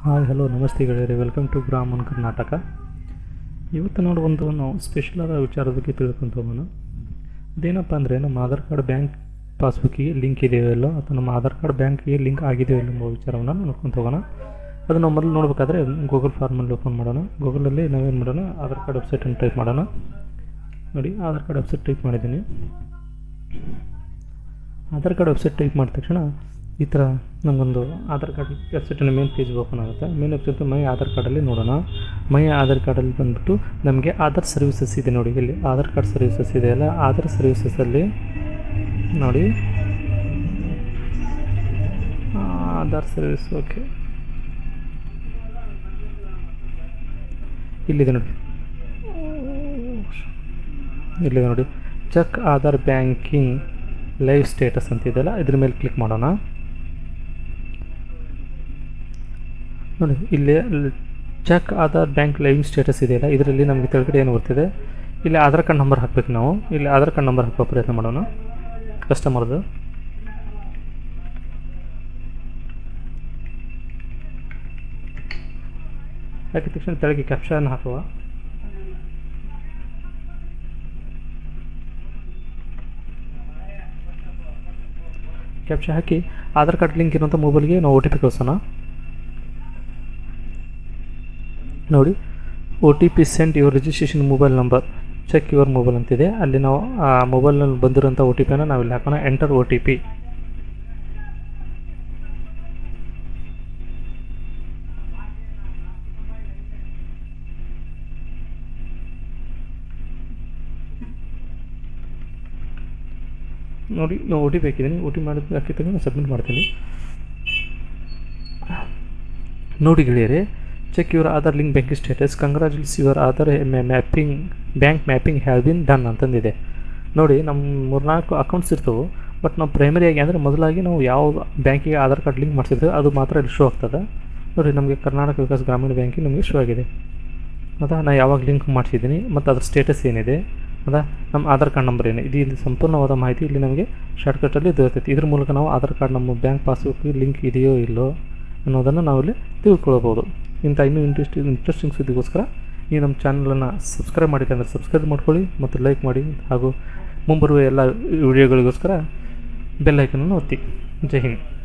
hi hello ನಮಸ್ತೆ ಗೆಳೆಯರೆ welcome to ಗ್ರಾಮನ್ Karnataka ಇವತ್ತು ನೋಡಿ ಒಂದು ನಾವು ಸ್ಪೆಷಲ್ ಆದ ವಿಚಾರದ ಬಗ್ಗೆ ತಿಳ್ಕೊಂತ ಹೋಗೋಣ ಅದೇನಪ್ಪ ಅಂದರೆ ನಮ್ಮ ಆಧಾರ್ ಕಾರ್ಡ್ ಬ್ಯಾಂಕ್ ಪಾಸ್ಬುಕ್ಕಿಗೆ ಲಿಂಕ್ ಇದೆಯೋ ಇಲ್ಲೋ ಅಥವಾ ನಮ್ಮ ಆಧಾರ್ ಕಾರ್ಡ್ ಬ್ಯಾಂಕಿಗೆ ಲಿಂಕ್ ಆಗಿದೆಯೋ ಇಲ್ಲ ಎಂಬ ವಿಚಾರವನ್ನು ನೋಡ್ಕೊಂತ ಹೋಗೋಣ ಅದು ನಾವು ಮೊದಲು ನೋಡಬೇಕಾದ್ರೆ ಗೂಗಲ್ ಫಾರ್ಮಲ್ಲಿ ಓಪನ್ ಮಾಡೋಣ ಗೂಗಲಲ್ಲಿ ನಾವೇನು ಮಾಡೋಣ ಆಧಾರ್ ಕಾರ್ಡ್ ವೆಬ್ಸೈಟನ್ನು ಟೈಪ್ ಮಾಡೋಣ ನೋಡಿ ಆಧಾರ್ ಕಾರ್ಡ್ ವೆಬ್ಸೈಟ್ ಟೈಪ್ ಮಾಡಿದ್ದೀನಿ ಆಧಾರ್ ಕಾರ್ಡ್ ವೆಬ್ಸೈಟ್ ಟೈಪ್ ಮಾಡಿದ ತಕ್ಷಣ ಈ ಥರ ನಮಗೊಂದು ಆಧಾರ್ ಕಾರ್ಡ್ ವೆಬ್ಸೈಟಿನ ಮೇನ್ ಪೇಜ್ ಓಪನ್ ಆಗುತ್ತೆ ಮೇನ್ ವೆಬ್ಸೈಟ್ ಮೈ ಆಧಾರ್ ಕಾರ್ಡಲ್ಲಿ ನೋಡೋಣ ಮೈ ಆಧಾರ್ ಕಾರ್ಡಲ್ಲಿ ಬಂದುಬಿಟ್ಟು ನಮಗೆ ಆಧಾರ್ ಸರ್ವಿಸಸ್ ಇದೆ ನೋಡಿ ಇಲ್ಲಿ ಆಧಾರ್ ಕಾರ್ಡ್ ಸರ್ವಿಸಸ್ ಇದೆ ಅಲ್ಲ ಆಧಾರ್ ಸರ್ವಿಸಸಲ್ಲಿ ನೋಡಿ ಆಧಾರ್ ಸರ್ವಿಸ್ ಓಕೆ ಇಲ್ಲಿದೆ ನೋಡಿ ಇಲ್ಲಿದೆ ನೋಡಿ check Aadhaar banking live status ಅಂತಿದೆಯಲ್ಲ ಇದ್ರ ಮೇಲೆ ಕ್ಲಿಕ್ ಮಾಡೋಣ ನೋಡಿ ಇಲ್ಲಿ check Aadhaar bank live status ಇದೆಯಲ್ಲ ಇದರಲ್ಲಿ ನಮಗೆ ಕೆಳಗಡೆ ಏನು ಬರ್ತಿದೆ ಇಲ್ಲಿ ಆಧಾರ್ ಕಾರ್ಡ್ ನಂಬರ್ ಹಾಕ್ಬೇಕು ನಾವು ಇಲ್ಲಿ ಆಧಾರ್ ಕಾರ್ಡ್ ನಂಬರ್ ಹಾಕೋ ಪ್ರಯತ್ನ ಮಾಡೋಣ ಕಸ್ಟಮರ್ದು ಹಾಕಿದ ತಕ್ಷಣ ಕೆಳಗೆ ಕ್ಯಾಪ್ಷನ್ ಹಾಕುವ ಕ್ಯಾಪ್ಷನ್ ಹಾಕಿ ಆಧಾರ್ ಕಾರ್ಡ್ ಲಿಂಕ್ ಇರುವಂಥ ಮೊಬೈಲ್ಗೆ ನಾವು ಒ ಟಿ ಪಿ ಕಳಿಸೋಣ ನೋಡಿ O T P sent your registration mobile number check your mobile ಅಂತಿದೆ ಅಲ್ಲಿ ನಾವು ಆ ಮೊಬೈಲ್ನಲ್ಲಿ ಬಂದಿರೋಂಥ ಒ ಟಿ ಪಿನ ನಾವಿಲ್ಲಿ ಹಾಕೋಣ ಎಂಟರ್ ಒ ಟಿ ಪಿ ನೋಡಿ ನಾವು ಒ ಟಿ ಪಿ ಹಾಕಿದ್ದೀನಿ ಒ ಟಿ ಪಿ ಮಾಡಿದ ಹಾಕಿದ ತಕ್ಷಣ ಸಬ್ಮಿಟ್ ಮಾಡ್ತೀನಿ ನೋಡಿ ಗೆಳೆಯರೆ check your Aadhaar link banking status congratulations your Aadhaar mapping bank mapping have been done ಅಂತಂದಿದೆ ನೋಡಿ ನಮ್ಮ ಮೂರ್ನಾಲ್ಕು ಅಕೌಂಟ್ಸ್ ಇರ್ತವೆ ಬಟ್ ನಾವು ಪ್ರೈಮರಿಯಾಗಿ ಅಂದರೆ ಮೊದಲಾಗಿ ನಾವು ಯಾವ ಬ್ಯಾಂಕಿಗೆ ಆಧಾರ್ ಕಾರ್ಡ್ ಲಿಂಕ್ ಮಾಡಿಸಿರ್ತೇವೆ ಅದು ಮಾತ್ರ ಇಲ್ಲಿ ಶೋ ಆಗ್ತದೆ ನೋಡಿ ನಮಗೆ ಕರ್ನಾಟಕ ವಿಕಾಸ್ ಗ್ರಾಮೀಣ ಬ್ಯಾಂಕಿಗೆ ನಮಗೆ ಶೋ ಆಗಿದೆ ಮತ್ತು ನಾನು ಯಾವಾಗ ಲಿಂಕ್ ಮಾಡಿಸಿದ್ದೀನಿ ಮತ್ತು ಅದ್ರ ಸ್ಟೇಟಸ್ ಏನಿದೆ ಮತ್ತು ನಮ್ಮ ಆಧಾರ್ ಕಾರ್ಡ್ ನಂಬರ್ ಏನು ಇದು ಇಲ್ಲಿ ಸಂಪೂರ್ಣವಾದ ಮಾಹಿತಿ ಇಲ್ಲಿ ನಮಗೆ ಶಾರ್ಟ್ಕಟ್ಟಲ್ಲಿ ದೊರೆತೈತಿ ಇದ್ರ ಮೂಲಕ ನಾವು ಆಧಾರ್ ಕಾರ್ಡ್ ನಮ್ಮ ಬ್ಯಾಂಕ್ ಪಾಸ್ಬುಕ್ ಲಿಂಕ್ ಇದೆಯೋ ಇಲ್ಲೋ ಅನ್ನೋದನ್ನು ನಾವಿಲ್ಲಿ ತಿಳ್ಕೊಳ್ಬೋದು ಇಂಥ ಇನ್ನೂ ಇಂಟ್ರೆಸ್ಟ್ ಇಂಟ್ರೆಸ್ಟಿಂಗ್ ಸುದ್ದಿಗೋಸ್ಕರ ಈ ನಮ್ಮ ಚಾನಲನ್ನು ಸಬ್ಸ್ಕ್ರೈಬ್ ಮಾಡಿದೆ ಅಂದರೆ ಸಬ್ಸ್ಕ್ರೈಬ್ ಮಾಡ್ಕೊಳ್ಳಿ ಮತ್ತು ಲೈಕ್ ಮಾಡಿ ಹಾಗೂ ಮುಂಬರುವ ಎಲ್ಲ ವಿಡಿಯೋಗಳಿಗೋಸ್ಕರ ಬೆಲ್ ಐಕನನ್ನು ಒತ್ತಿ ಜೈ ಹಿಂದ್